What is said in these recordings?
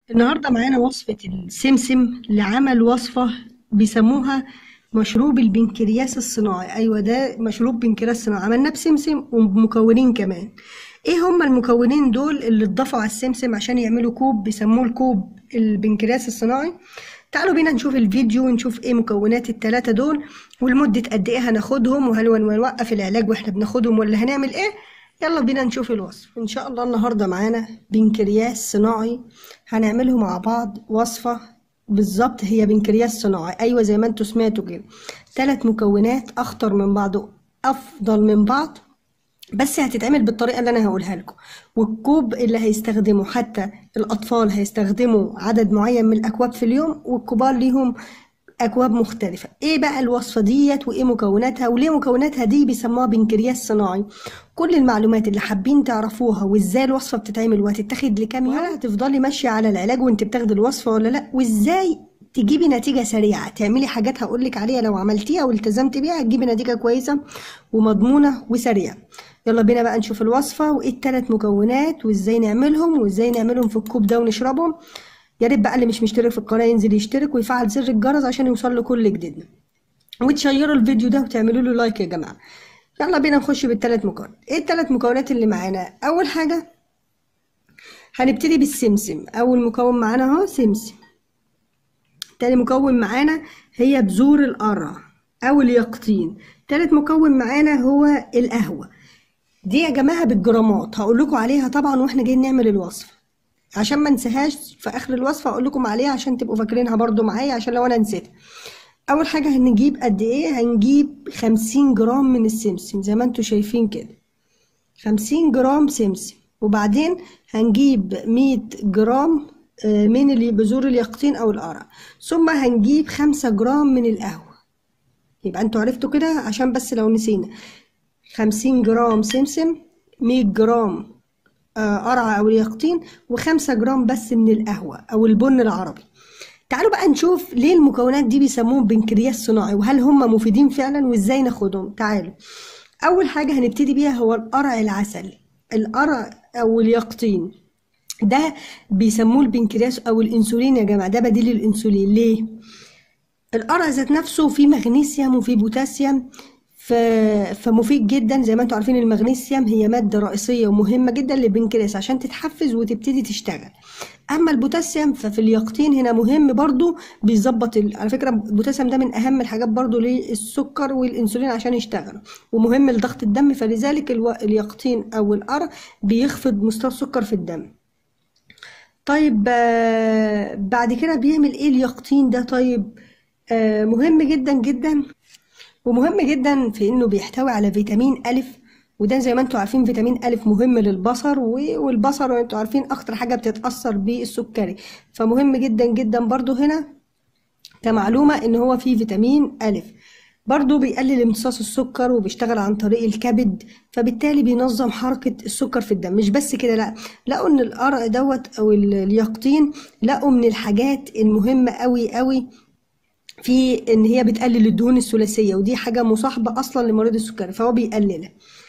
النهاردة معانا وصفة السمسم لعمل وصفة بيسموها مشروب البنكرياس الصناعي أيوة ده مشروب بنكرياس صناعي عملناه بسمسم وبمكونين كمان ايه هما المكونين دول اللي اتضافوا على السمسم عشان يعملوا كوب بيسموه الكوب البنكرياس الصناعي تعالوا بينا نشوف الفيديو ونشوف ايه مكونات التلاتة دول ولمدة قد ايه هناخدهم وهل هنوقف العلاج واحنا بناخدهم ولا هنعمل ايه يلا بينا نشوف الوصف ان شاء الله النهارده معانا بنكرياس صناعي هنعمله مع بعض وصفه بالظبط هي بنكرياس صناعي ايوه زي ما انتوا سمعتوا كده ثلاث مكونات اخطر من بعض افضل من بعض بس هتتعمل بالطريقه اللي انا هقولها لكم والكوب اللي هيستخدمه حتى الاطفال هيستخدموا عدد معين من الاكواب في اليوم والكبار ليهم اكواب مختلفه ايه بقى الوصفه ديت وايه مكوناتها وليه مكوناتها دي بيسموها بنكرياس صناعي كل المعلومات اللي حابين تعرفوها وازاي الوصفه بتتعمل وهتتاخد لكام يوم ولا هتفضلي ماشيه على العلاج وانت بتاخدي الوصفه ولا لا وازاي تجيبي نتيجه سريعه تعملي حاجات هقولك عليها لو عملتيها والتزمتي بيها هتجيبي نتيجه كويسه ومضمونه وسريعه يلا بينا بقى نشوف الوصفه وايه الثلاث مكونات وازاي نعملهم وازاي نعملهم في الكوب ده ونشربهم يا ريت بقى اللي مش مشترك في القناه ينزل يشترك ويفعل زر الجرس عشان يوصل له كل جديد وتشيروا الفيديو ده وتعملوا له لايك يا جماعه يلا بينا نخش بالثلاث مكونات ايه الثلاث مكونات اللي معانا اول حاجه هنبتدي بالسمسم اول مكون معانا اهو سمسم تاني مكون معانا هي بذور القرع او اليقطين تالت مكون معانا هو القهوه دي يا جماعه بالجرامات هقول لكم عليها طبعا واحنا جايين نعمل الوصفه عشان ما انساهاش في اخر الوصفه اقول لكم عليها عشان تبقوا فاكرينها برضو معايا عشان لو انا نسيتها اول حاجه هنجيب قد ايه هنجيب خمسين جرام من السمسم زي ما انتوا شايفين كده خمسين جرام سمسم وبعدين هنجيب مية جرام من بذور اليقطين او القرع ثم هنجيب خمسة جرام من القهوة يبقى انتوا عرفتوا كده عشان بس لو نسينا خمسين جرام سمسم مية جرام قرع او اليقطين وخمسة جرام بس من القهوة او البن العربي تعالوا بقى نشوف ليه المكونات دي بيسموهم بنكرياس صناعي وهل هم مفيدين فعلا وازاي ناخدهم تعالوا اول حاجة هنبتدي بيها هو القرع العسل القرع او اليقطين ده بيسموه البنكرياس او الانسولين يا جماعة ده بديل الانسولين ليه القرع ذات نفسه فيه مغنيسيوم وفيه بوتاسيوم فمفيد جدا زي ما انتم عارفين المغنيسيوم هي ماده رئيسيه ومهمه جدا للبنكرياس عشان تتحفز وتبتدي تشتغل اما البوتاسيوم ففي اليقطين هنا مهم برضو بيظبط على فكره البوتاسيوم ده من اهم الحاجات برضو للسكر والانسولين عشان يشتغلوا ومهم لضغط الدم فلذلك الو... اليقطين او القرع بيخفض مستوى السكر في الدم طيب بعد كده بيعمل ايه اليقطين ده طيب آه مهم جدا جدا ومهم جدا في انه بيحتوي على فيتامين الف وده زي ما انتم عارفين فيتامين الف مهم للبصر والبصر وانتم عارفين اكتر حاجه بتتاثر بالسكري فمهم جدا جدا برضو هنا كمعلومه ان هو فيه فيتامين الف برضو بيقلل امتصاص السكر وبيشتغل عن طريق الكبد فبالتالي بينظم حركة السكر في الدم مش بس كده لا لقوا ان القرع دوت او اليقطين لقوا من الحاجات المهمة قوي قوي في ان هي بتقلل الدهون الثلاثيه ودي حاجه مصاحبه اصلا لمريض السكري فهو بيقللها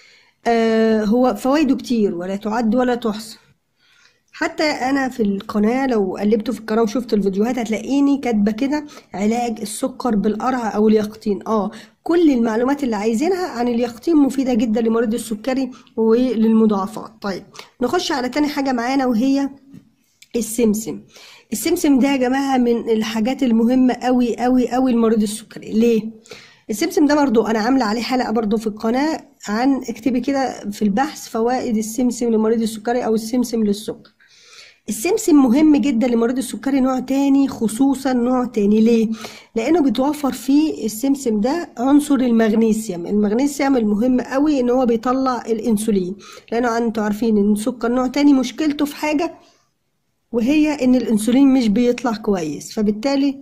آه هو فوائده كتير ولا تعد ولا تحصى حتى انا في القناه لو قلبتوا في القناه وشفت الفيديوهات هتلاقيني كاتبه كده علاج السكر بالقرع او اليقطين اه كل المعلومات اللي عايزينها عن اليقطين مفيده جدا لمريض السكري وللمضاعفات طيب نخش على تاني حاجه معانا وهي السمسم السمسم ده يا جماعة من الحاجات المهمة قوي قوي قوي لمريض السكري ليه؟ السمسم ده برضو انا عاملة عليه حلقة برضو في القناة عن اكتبي كده في البحث فوائد السمسم لمريض السكري او السمسم للسكر السمسم مهم جدا لمريض السكري نوع تاني خصوصا نوع تاني ليه؟ لانه بيتوفر فيه السمسم ده عنصر المغنيسيوم المغنيسيوم المهم قوي ان هو بيطلع الانسولين لانه انتوا عارفين ان السكر نوع تاني مشكلته في حاجة وهي ان الانسولين مش بيطلع كويس فبالتالي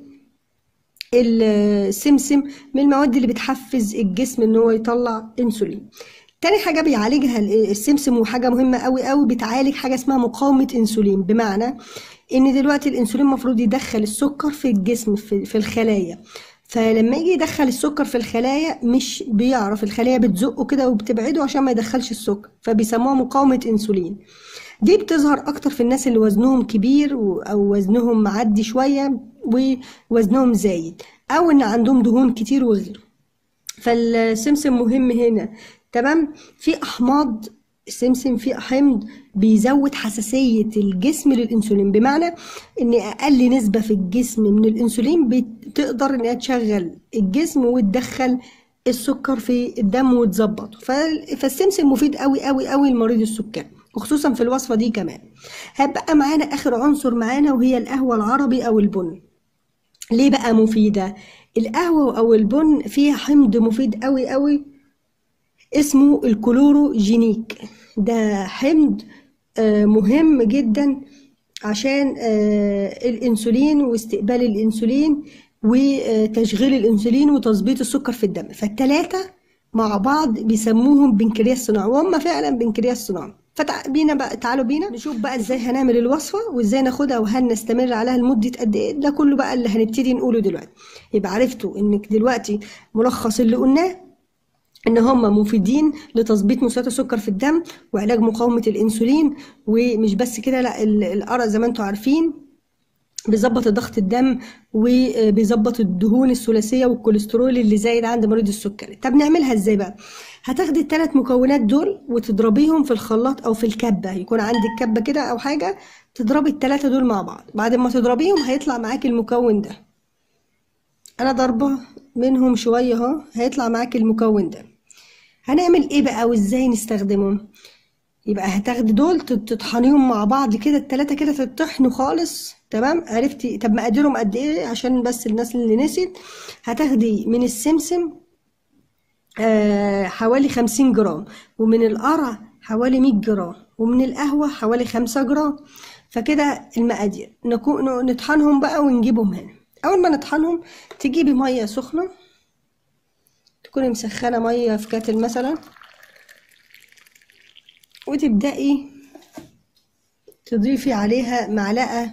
السمسم من المواد اللي بتحفز الجسم ان هو يطلع انسولين تاني حاجة بيعالجها السمسم وحاجة مهمة قوي قوي بتعالج حاجة اسمها مقاومة انسولين بمعنى ان دلوقتي الانسولين المفروض يدخل السكر في الجسم في, في الخلايا فلما يجي يدخل السكر في الخلايا مش بيعرف الخلايا بتزقه كده وبتبعده عشان ما يدخلش السكر فبيسموها مقاومة انسولين دي بتظهر اكتر في الناس اللي وزنهم كبير و- او وزنهم معدي شويه ووزنهم زايد او ان عندهم دهون كتير وغيره فالسمسم مهم هنا تمام في احماض السمسم فيه حمض بيزود حساسية الجسم للأنسولين بمعنى إن أقل نسبة في الجسم من الأنسولين بتقدر إنها تشغل الجسم وتدخل السكر في الدم وتظبطه ف- فالسمسم مفيد قوي قوي قوي لمريض السكر وخصوصا في الوصفة دي كمان هبقى معانا آخر عنصر معانا وهي القهوة العربي أو البن ليه بقى مفيدة القهوة أو البن فيها حمض مفيد قوي قوي اسمه الكلوروجينيك ده حمض آه، مهم جدا عشان آه، الانسولين واستقبال الانسولين وتشغيل الانسولين وتظبيط السكر في الدم فالتلاتة مع بعض بيسموهم بنكرياس صناعي وهم فعلا بنكرياس صناعي فبينا بقى تعالوا بينا نشوف بقى ازاي هنعمل الوصفة وازاي ناخدها وهل نستمر عليها لمدة قد ايه ده كله بقى اللي هنبتدي نقوله دلوقتي يبقى عرفتوا انك دلوقتي ملخص اللي قلناه ان هم مفيدين لتظبيط مستويات السكر في الدم وعلاج مقاومه الانسولين ومش بس كده لا ال- القرع زي ما انتم عارفين بيظبط ضغط الدم وبيظبط الدهون الثلاثيه والكوليسترول اللي زايد عند مريض السكري طب نعملها ازاي بقى هتاخدي الثلاث مكونات دول وتضربيهم في الخلاط او في الكبه يكون عندك كبه كده او حاجه تضربي الثلاثه دول مع بعض بعد ما تضربيهم هيطلع معاكي المكون ده انا ضربه منهم شويه اهو هيطلع معاك المكون ده هنعمل ايه بقى وازاي نستخدمهم يبقى هتاخدي دول تت- تطحنيهم مع بعض كده التلاتة كده تطحنوا خالص تمام عرفتي طب مقاديرهم قد ايه عشان بس الناس اللي نسيت هتاخدي من السمسم آه حوالي خمسين جرام ومن القرع حوالي مية جرام ومن القهوة حوالي خمسة جرام فكده المقادير نكون نطحنهم بقى ونجيبهم هنا أول ما نطحنهم تجيبي مية سخنة تكوني مسخنة مية في كاتل مثلا وتبدأي تضيفي عليها معلقة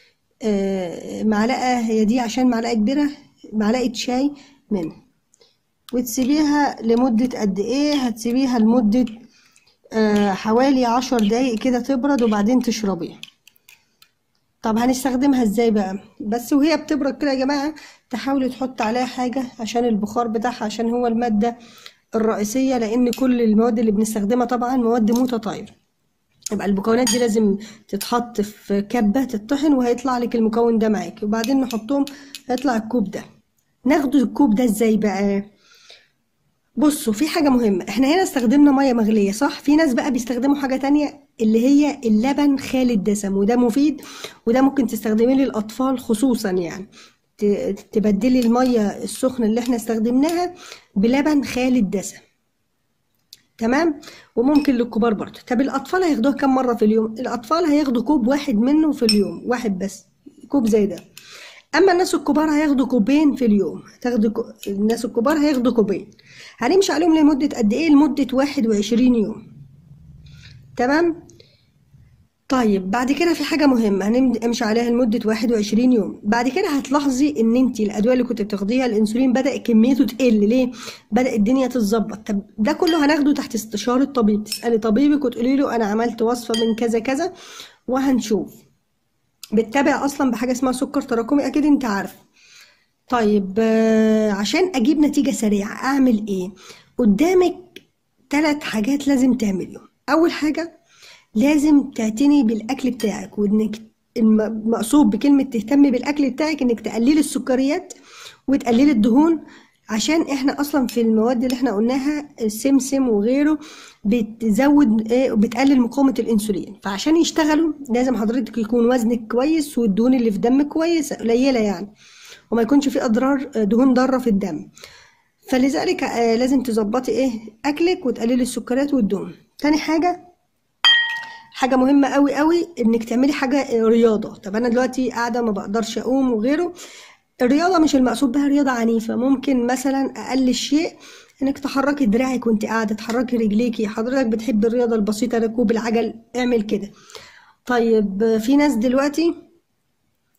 آه، معلقة هي دي عشان معلقة كبيرة معلقة شاي منها وتسيبيها لمدة قد ايه هتسيبيها لمدة آه، حوالي عشر دقايق كده تبرد وبعدين تشربيها طب هنستخدمها ازاي بقى بس وهي بتبرد كده يا جماعة تحاولي تحط عليها حاجة عشان البخار بتاعها عشان هو المادة الرئيسية لأن كل المواد اللي بنستخدمها طبعا مواد متطايرة يبقى المكونات دي لازم تتحط في كبة تطحن وهيطلع لك المكون ده معاكي وبعدين نحطهم هيطلع الكوب ده ناخد الكوب ده ازاي بقى بصوا في حاجة مهمة احنا هنا استخدمنا مية مغلية صح في ناس بقى بيستخدموا حاجة تانية اللي هي اللبن خالي الدسم وده مفيد وده ممكن تستخدميه للأطفال خصوصا يعني ت- تبدلي المية السخنة اللي احنا استخدمناها بلبن خالي الدسم تمام وممكن للكبار برضه طب الأطفال هياخدوها كم مرة في اليوم الأطفال هياخدوا كوب واحد منه في اليوم واحد بس كوب زي ده اما الناس الكبار هياخدوا كوبين في اليوم تاخدوا كو... الناس الكبار هياخدوا كوبين هنمشي عليهم لمدة قد ايه لمدة واحد وعشرين يوم تمام طيب بعد كده في حاجة مهمة هنمشي عليها لمدة واحد وعشرين يوم بعد كده هتلاحظي ان انت الادوية اللي كنت بتاخديها الانسولين بدأ كميته تقل ليه بدأ الدنيا تتظبط طب ده كله هناخده تحت استشارة طبيب تسألي طبيبك وتقولي له انا عملت وصفة من كذا كذا وهنشوف بتتابع اصلا بحاجه اسمها سكر تراكمي اكيد انت عارف طيب آه، عشان اجيب نتيجه سريعه اعمل ايه قدامك ثلاث حاجات لازم تعمليهم اول حاجه لازم تعتني بالاكل بتاعك وانك الم- المقصود بكلمه تهتمي بالاكل بتاعك انك تقللي السكريات وتقللي الدهون عشان احنا اصلا في المواد اللي احنا قلناها السمسم وغيره بتزود ايه بتقلل مقاومه الانسولين فعشان يشتغلوا لازم حضرتك يكون وزنك كويس والدهون اللي في دمك كويسه قليله يعني وما يكونش في اضرار آه، دهون ضاره في الدم فلذلك آه، لازم تظبطي ايه اكلك وتقللي السكريات والدهون تاني حاجه حاجه مهمه قوي قوي انك تعملي حاجه رياضه طب انا دلوقتي قاعده ما بقدرش اقوم وغيره الرياضه مش المقصود بها رياضه عنيفه ممكن مثلا اقل شيء انك تحركي دراعك وانت قاعده تحركي رجليكي حضرتك بتحب الرياضه البسيطه ركوب العجل اعمل كده طيب في ناس دلوقتي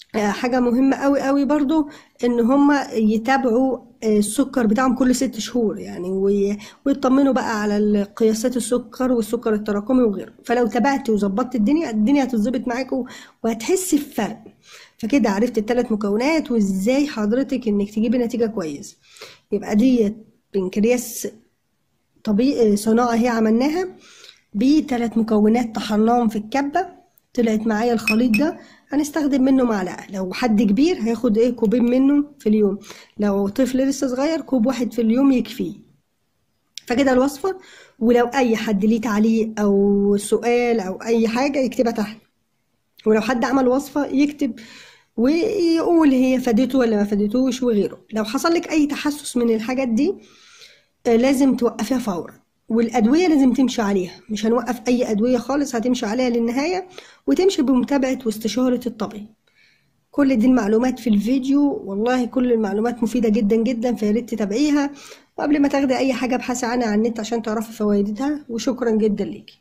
آه، حاجة مهمة قوي قوي برضو ان هما يتابعوا آه، السكر بتاعهم كل ست شهور يعني وي- ويطمنوا بقى على قياسات السكر والسكر التراكمي وغيره فلو تابعت وظبطت الدنيا الدنيا هتظبط معاك و- وهتحسي بفرق فكده عرفت الثلاث مكونات وازاي حضرتك انك تجيبي نتيجة كويس يبقى دي بنكرياس طبيعي صناعة هي عملناها بثلاث مكونات طحناهم في الكبة طلعت معايا الخليط ده هنستخدم منه معلقة لو حد كبير هياخد ايه كوبين منه في اليوم لو طفل لسه صغير كوب واحد في اليوم يكفيه فكده الوصفة ولو أي حد ليه تعليق أو سؤال أو أي حاجة يكتبها تحت ولو حد عمل وصفة يكتب ويقول هي فادته ولا ما فادتوش وغيره لو حصل لك أي تحسس من الحاجات دي آه، لازم توقفيها فورا والأدوية لازم تمشي عليها مش هنوقف أي أدوية خالص هتمشي عليها للنهاية وتمشي بمتابعة واستشارة الطبيب كل دي المعلومات في الفيديو والله كل المعلومات مفيدة جدا جدا فياريت تتابعيها وقبل ما تاخدي أي حاجة ابحثي عنها على النت عشان تعرفي فوائدها وشكرا جدا ليكي